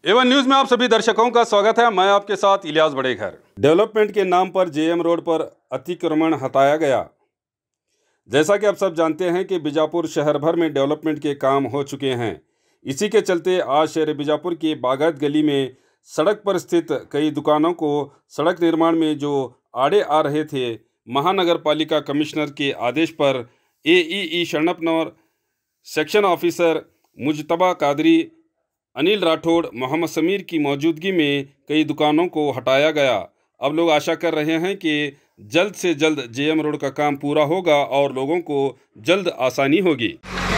Avon news में आप सभी दर्शकों का स्वागत है मैं आपके साथ इलियास बड़ेघर डेवलपमेंट के नाम पर जेएम रोड पर अतिक्रमण हटाया गया जैसा कि आप सब जानते हैं कि बीजापुर शहर भर में डेवलपमेंट के काम हो चुके हैं इसी के चलते आज शहर बीजापुर की बागत गली में सड़क पर स्थित कई दुकानों को सड़क निर्माण में जो आड़े आ रहे थे महानगर पालिका कमिश्नर के आदेश पर एईई शरणपनौर सेक्शन ऑफिसर मुजतबा कादरी अनिल राठौड़ मोहम्मद समीर की मौजूदगी में कई दुकानों को हटाया गया अब लोग आशा कर रहे हैं कि जल्द से जल्द जेएम रोड का काम पूरा होगा और लोगों को जल्द आसानी होगी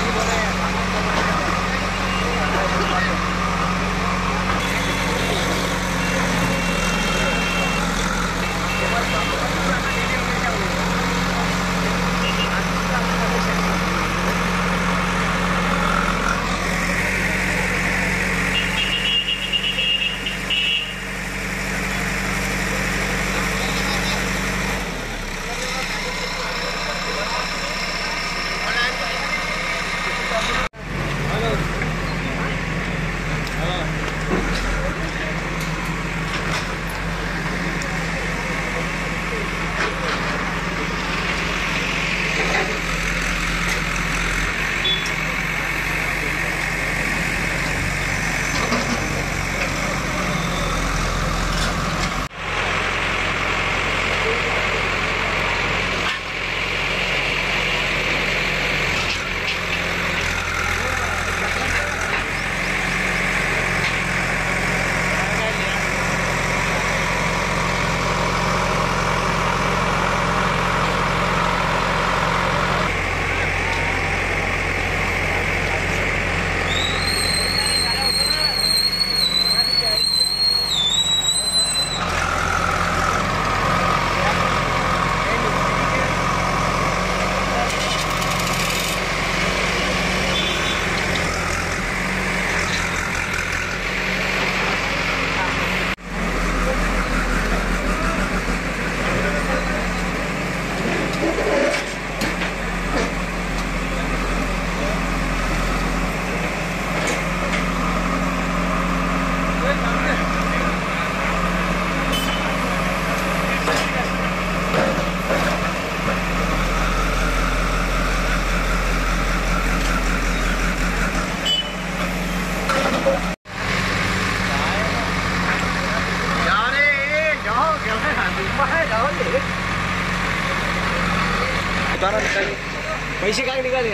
उतारा निकाले पैसे काय निघाले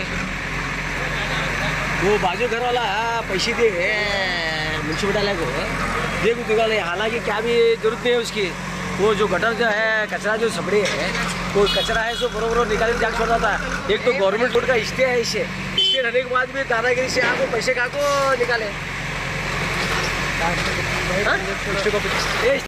वो बाजू घर वाला पैसे दे म्यूनसिपल को दे को निकाले हालांकि क्या भी जरूरत नहीं है उसकी वो जो गटर जो है कचरा जो सबड़े है वो कचरा है सो बरोबर निकाल के जाके छोड़ था एक तो गवर्नमेंट रोड का स्टे है इसे स्टे रहने के बाद भी दादागिरी से आपको पैसे का को निकाले हाँ? ए,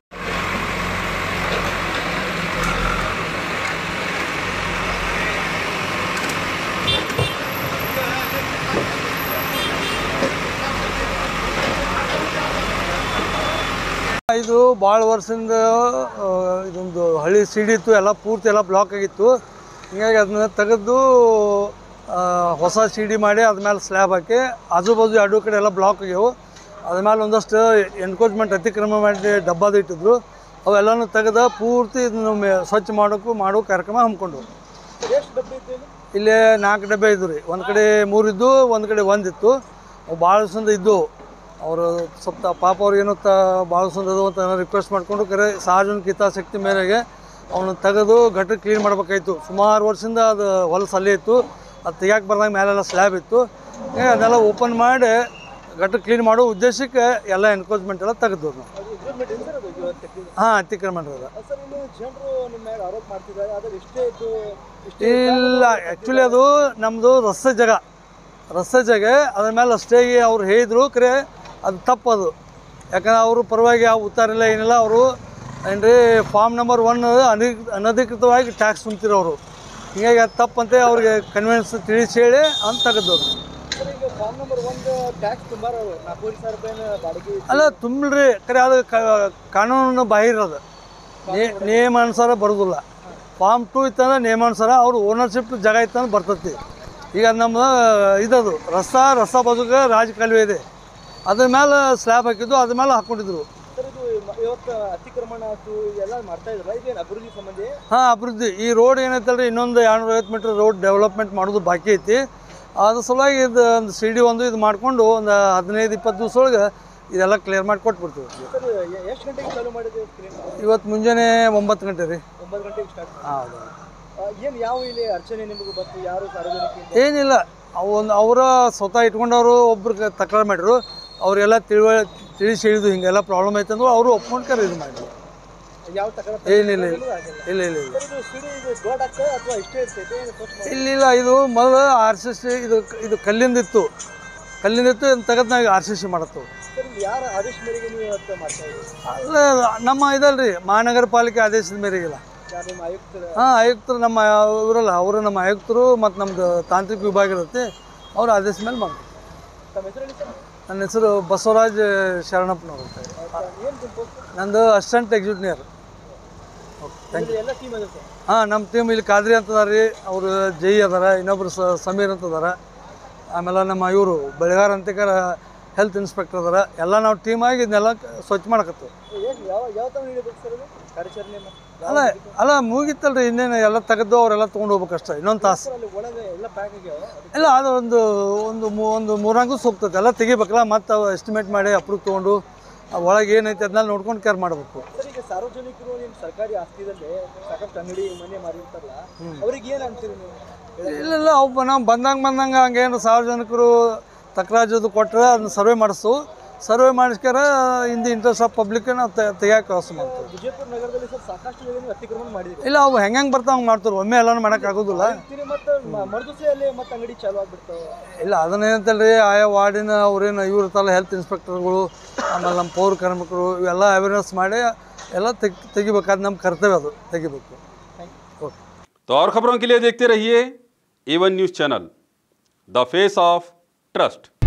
ಇದು ಭಾಳ ವರ್ಷದಿಂದ ಆ, ಇದೊಂದು ಹಳ್ಳಿ ಸಿಡಿತ್ತು ಎಲ್ಲ ಪೂರ್ತಿ ಎಲ್ಲ ಬ್ಲಾಕ್ ಆಗಿತ್ತು ಹೀಗಾಗಿ ಅದನ್ನ ತೆಗೆದು ಆ, ಹೊಸ ಸಿಡಿ ಮಾಡಿ ಅದ್ಮೇಲೆ ಸ್ಲ್ಯಾಬ್ ಹಾಕಿ ಆಜು ಬಾಜು ಎರಡು ಕಡೆ ಎಲ್ಲ ಬ್ಲಾಕ್ ಆಗ್ಯಾವು ಅದ್ಮೇಲೆ ಒಂದಷ್ಟು ಎನ್ಕೋಚ್ಮೆಂಟ್ ಅತಿಕ್ರಮ ಮಾಡಿ ಡಬ್ಬದ ಇಟ್ಟಿದ್ರು ಅವೆಲ್ಲನೂ ತೆಗೆದ ಪೂರ್ತಿ ಇದನ್ನು ಮೆ- ಸ್ವಚ್ಛ ಮಾಡೋಕ್ಕೂ ಮಾಡೋ ಕಾರ್ಯಕ್ರಮ ಹಮ್ಮಿಕೊಂಡು ಇಲ್ಲಿ ನಾಲ್ಕು ಡಬ್ಬೆ ಇದ್ದು ರೀ ಒಂದು ಕಡೆ ಮೂರಿದ್ದು ಒಂದು ಕಡೆ ಒಂದಿತ್ತು ಅವು ಭಾಳ ದಿವಸದಿಂದ ಇದ್ದು ಅವರು ಸ್ವಲ್ಪ ಪಾಪ ಅವ್ರಿಗೇನೋ ತ ಭಾಳ ದಿವಸದಿಂದ ಅದು ಅಂತ ರಿಕ್ವೆಸ್ಟ್ ಮಾಡಿಕೊಂಡು ಕರೆ ಸಾರ್ವಜನಿಕ ಹಿತಾಸಕ್ತಿ ಮೇರೆಗೆ ಅವನ್ನ ತೆಗೆದು ಗಟ್ರ ಕ್ಲೀನ್ ಮಾಡ್ಬೇಕಾಯ್ತು ಸುಮಾರು ವರ್ಷದಿಂದ ಅದು ಹೊಲಸು ಅಲ್ಲೇ ಇತ್ತು ಅದು ತೆಗಿಯಕ್ಕೆ ಬರ್ದಾಗ ಮೇಲೆಲ್ಲ ಸ್ಲ್ಯಾಬ್ ಇತ್ತು ಏ ಅದೆಲ್ಲ ಓಪನ್ ಮಾಡಿ ಗಟ್ರ ಕ್ಲೀನ್ ಮಾಡೋ ಉದ್ದೇಶಕ್ಕೆ ಎಲ್ಲ ಎನ್ಕೋಚ್ಮೆಂಟ್ ಎಲ್ಲ ತೆಗೆದು ಹಾಂ ಅತಿಕ್ರಮಣ ಅದ ಇಲ್ಲ ಆ್ಯಕ್ಚುಲಿ ಅದು ನಮ್ಮದು ರಸ್ತೆ ಜಾಗ ರಸ್ತೆ ಜಾಗ ಅದ್ರ ಮೇಲೆ ಅಷ್ಟೇ ಅವ್ರು ಹೇಳಿದ್ರು ಕರೆ ಅದು ತಪ್ಪದು ಯಾಕಂದ್ರೆ ಅವರು ಪರವಾಗಿ ಯಾವ ಉತ್ತಾರ ಇಲ್ಲ ಏನಿಲ್ಲ ಅವರು ಏನ್ರಿ ಫಾರ್ಮ್ ನಂಬರ್ ಒನ್ ಅನಿ ಅನಧಿಕೃತವಾಗಿ ಟ್ಯಾಕ್ಸ್ ತುಂಬ್ತಿರೋರು ಹೀಗಾಗಿ ಅದು ತಪ್ಪಂತೆ ಅವ್ರಿಗೆ ಕನ್ವಿನ್ಸ್ ತಿಳಿಸಿ ಹೇಳಿ ಅಂತ ತೆಗೆದವ್ರು ಅಲ್ಲ ತುಂಬಲ್ರಿ ಕರೆ ಅದು ಕ- ಕಾನೂನು ಬಾಹಿರ ಅದು ನೇ- ನಿಯಮಾನುಸಾರ ಬರೋದಿಲ್ಲ ಫಾರ್ಮ್ ಟು ಇತ್ತಂದ್ರೆ ನಿಯಮಾನುಸಾರ ಅವ್ರ ಓನರ್ಶಿಪ್ ಜಾಗ ಇತ್ತಂದ್ರೆ ಬರ್ತೈತಿ ಈಗ ನಮ್ಮ ಇದದು ರಸ್ತಾ ರಸ್ತಾ ಬಾಜುಗ ರಾಜ ಕಾಲುವೆ ಇದೆ ಅದ್ರ ಮೇಲೆ ಸ್ಲ್ಯಾಬ್ ಹಾಕಿದ್ದು ಅದ್ರ ಮೇಲೆ ಹಾಕ್ಕೊಂಡಿದ್ರು ಸರ್ ಇದು ಮ- ಇವತ್ತು ಅತಿಕ್ರಮಣ ಆಯ್ತು ಇದೆಲ್ಲ ಮಾಡ್ತಾ ಇದ್ರಲ್ಲ ಇದೇನು ಅಭಿವೃದ್ಧಿ ಸಂಬಂಧಿ ಹಾಂ ಅಭಿವೃದ್ಧಿ ಈ ರೋಡ್ ಏನೈತಲ್ರಿ ಇನ್ನೊಂದು ಎರಡುನೂರ ಐವತ್ತು ಮೀಟ್ರ್ ರೋಡ್ ಡೆವಲಪ್ಮೆಂಟ್ ಮಾಡೋದು ಬಾಕಿ ಐತಿ ಅದ್ರ ಸಲುವಾಗಿ ಇದು ಒಂದು ಸಿ ಡಿ ಒಂದು ಇದು ಮಾಡಿಕೊಂಡು ಒಂದು ಹದಿನೈದು ಇಪ್ಪತ್ತು ದಿವಸ ಒಳಗೆ ಇದೆಲ್ಲ ಕ್ಲಿಯರ್ ಮಾಡಿ ಕೊಟ್ಬಿಡ್ತೀವಿ ಸರ್ ಎಷ್ಟು ಗಂಟೆಗೆ ಚಾಲೂ ಮಾಡಿದೆ ಸ್ಕ್ರೀನ್ ಇವತ್ತು ಮುಂಜಾನೆ ಒಂಬತ್ತು ಗಂಟೆ ರೀ ಒಂಬತ್ತು ಗಂಟೆಗೆ ಸ್ಟಾರ್ಟ್ ಹೌದು ಏನು ಯಾವ ಇಲ್ಲಿ ಅರ್ಚನೆ ನಿಮಗೆ ಬಂತು ಯಾರು ಸಾರ್ವಜನಿಕರಿಂದ ಏನಿಲ್ಲ ಅವು ಒಂದು ಅವರ ಸ್ವತಃ ಇಟ್ಕೊಂಡವರು ಒಬ್ರು ತಕರಾರು ಮಾಡಿದ್ರು ಅವರೆಲ್ಲ ತಿಳುವ ತಿಳಿಸಿ ಹೇಳಿದ್ದು ಹಿಂಗೆಲ್ಲ ಪ್ರಾಬ್ಲಮ್ ಐತೆ ಅಂದ್ರೆ ಅವರು ಒಪ್ಕೊಂಡು ಕರೆ ಇದು ಮಾಡಿದ್ರು ಯಾವ ತಕರಾರು ಏನಿಲ್ಲ ಇಲ್ಲ ಆಗಿಲ್ಲ ಇಲ್ಲ ಇಲ್ಲ ಇಲ್ಲ ಸರ್ ಇದು ಸಿಡಿ ಇದು ದೊಡ್ಡ ಆಗ್ತದೆ ಅಥವಾ ಇಷ್ಟೇ ಇರ್ತೈತೆ ಏನು ಸ್ವಚ್ಛ ಮಾಡಿ ಇಲ್ಲ ಇಲ್ಲ ಇದು ಮೊದಲು ಆರ್ ಸಿ ಸಿ ಇದು ಇದು ಕಲ್ಲಿಂದ ಇತ್ತು ಕಲ್ಲಿಂದ ಇತ್ತು ಇದನ್ನ ತೆಗೆದು ನಾವು ಆರ್ ಸಿ ಸಿ ಮಾಡತ್ತು ಸರ್ ಇದು ಯಾರ ಆದೇಶ ಮೇರೆಗೆ ನೀವು ಇವತ್ತು ಮಾಡ್ತಾ ಇದ್ದೀರಿ ಅಲ್ಲ ನಮ್ಮ ಇದಲ್ರಿ ಮಹಾನಗರ ಪಾಲಿಕೆ ಆದೇಶದ ಮೇರೆಗಿಲ್ಲ ಯಾರು ನಿಮ್ಮ ಆಯುಕ್ತರ ಹಾಂ ಆಯುಕ್ತರು ನಮ್ಮ ಇವರಲ್ಲ ಅವರು ನಮ್ಮ ಆಯುಕ್ತರು ಮತ್ತು ನಮ್ಮದು ತಾಂತ್ರಿಕ ವಿಭಾಗ ಇರುತ್ತೆ ಅವ್ರ ಆದೇಶ ಮೇಲೆ ಮಾಡ್ತಾರೆ ತಮ್ಮ ಹೆಸರು ಹೇಳಿ ಸರ್ ನನ್ನ ಹೆಸರು ಬಸವರಾಜ್ ಶರಣಪ್ಪನವ್ರು ಅಂತ ಹೇಳಿ. ಏನು ನಿಮ್ಮ ಪೋಸ್ಟ್ ನಂದು ಅಸಿಸ್ಟೆಂಟ್ ಎಕ್ಸಿಕ್ಯೂಟಿವ್ ಇದು ಎಲ್ಲ ಟೀಮ್ ಅದ ಸರ್ ಹಾಂ ನಮ್ಮ ಟೀಮ್ ಇಲ್ಲಿ ಖಾದ್ರಿ ಅಂತ ಅದಾರ ರೀ ಅವರು ಜೈ ಅದಾರ ಇನ್ನೊಬ್ರು ಸ ಸಮೀರ್ ಅಂತ ಅದಾರ ಆಮೇಲೆ ನಮ್ಮ ಇವರು ಬೆಳಗಾರ ಅಂತಿಕರ ಹೆಲ್ತ್ ಇನ್ಸ್ಪೆಕ್ಟರ್ ಅದಾರ ಎಲ್ಲ ನಾವು ಟೀಮ್ ಆಗಿ ಇದನ್ನೆಲ್ಲ ಸ್ವಚ್ಛ ಮಾಡಕತ್ತೀವಿ ಏನು ಯಾವ ಯಾವ ಥರ ನೀಡಬೇಕು ಸರ್ ಇದು ಕಾರ್ಯಾಚರಣೆ ಅಲ್ಲ ಅಲ್ಲ ಮುಗಿತ್ತಲ್ರಿ ಇನ್ನೇನು ಎಲ್ಲ ತೆಗೆದು ಅವರೆಲ್ಲ ತೊಗೊಂಡು ಹೋಗ್ಬೇಕಷ್ಟೆ ಇನ್ನೊಂದು ತಾಸು ಸರ್ ಅಲ್ಲಿ ಒಳಗೆ ಎಲ್ಲ ಪ್ಯಾಕ್ ಆಗ್ಯಾವ ಅದಕ್ಕೆ ಇಲ್ಲ ಅದು ಒಂದು ಒಂದು ಮೂ- ಒಂದು ಮೂರ್ನಾಲ್ಕು ಹೋಗ್ತದೆ ಎಲ್ಲ ತೆಗಿಬೇಕಲ್ಲ ಮತ್ತು ಅವು ಎಸ್ಟಿಮೇಟ್ ಮಾಡಿ ಅಪ್ರೂವ್ ತೊಗೊಂಡು ಆ ಒಳಗೆ ಏನೈತೆ ಅದನ್ನೆಲ್ಲ ನೋಡ್ಕೊಂಡು ಕೇರ್ ಮಾಡಬೇಕು ಸರ್ ಈಗ ಸಾರ್ವಜನಿಕರು ನಿಮ್ಮ ಸರ್ಕಾರಿ ಆಸ್ತಿದಲ್ಲಿ ಸಾಕಷ್ಟು ಅಂಗಡಿ ಮನೆ ಮಾರಿರ್ತಾರಲ್ಲ ಅವ್ರಿಗೆ ಏನು ಅಂತೀರಿ ನೀವು ಇಲ್ಲ ಇಲ್ಲ ಅವು ನಾವು ಬಂದಂಗೆ ಬಂದಂಗೆ ಹಂಗೇನು ಸಾರ್ವಜನಿಕರು ತಕರಾಜದು ಕೊಟ್ಟರೆ ಅದನ್ನ ಸರ್ವೆ ಮಾಡಿಸ್ತು ಸರ್ವೆ ಮಾಡಿಸ್ಕ್ಯಾರ in the interest of public ನಾವು ತೆಗಿಯೋಕೆ ವ್ಯವಸ್ಥೆ ಮಾಡ್ತೀವಿ ವಿಜಯಪುರ ನಗರದಲ್ಲಿ ಸರ್ ಸಾಕಷ್ಟು ಜನ ನೀವು ಅತಿಕ್ರಮಣ ಮಾಡಿದ್ರಿ ಇಲ್ಲ ಅವು ಹೆಂಗೆ ಹೆಂಗೆ ಬರ್ತಾವ ಹಂಗೆ ಮಾಡ್ತಾರೆ ಒಮ್ಮೆ ಎಲ್ಲನೂ ಮಾಡೋಕ್ಕಾಗೋದಿಲ್ಲ ಅಂತೀರಿ ಮತ್ತು ಮರುದಿವಸದಲ್ಲಿ ಮತ್ತೆ ಅಂಗಡಿ ಚಾಲು ಆಗ್ಬಿಡ್ತಾವೆ ಇಲ್ಲ ಅದನ್ನೇನಂತಲ್ರಿ ಆಯಾ ವಾರ್ಡಿನ ಅವ್ರೇನು ಇವ್ರು ಇರ್ತಾರಲ್ಲ ಹೆಲ್ತ್ ಇನ್ಸ್ಪೆಕ್ಟರ್ಗಳು ಆಮೇಲೆ ನಮ್ಮ ಪೌರ ಕಾರ್ಮಿಕರು ಇವೆಲ್ಲ ಅವೇರ್ನೆಸ್ ಮಾಡಿ ಎಲ್ಲ ತೆಗಿ ತೆಗಿಬೇಕಾದ ನಮ್ಮ ಕರ್ತವ್ಯ ಅದು ತೆಗಿಬೇಕು ಓಕೆ तो और खबरों के लिए देखते रहिए A one news channel the face of trust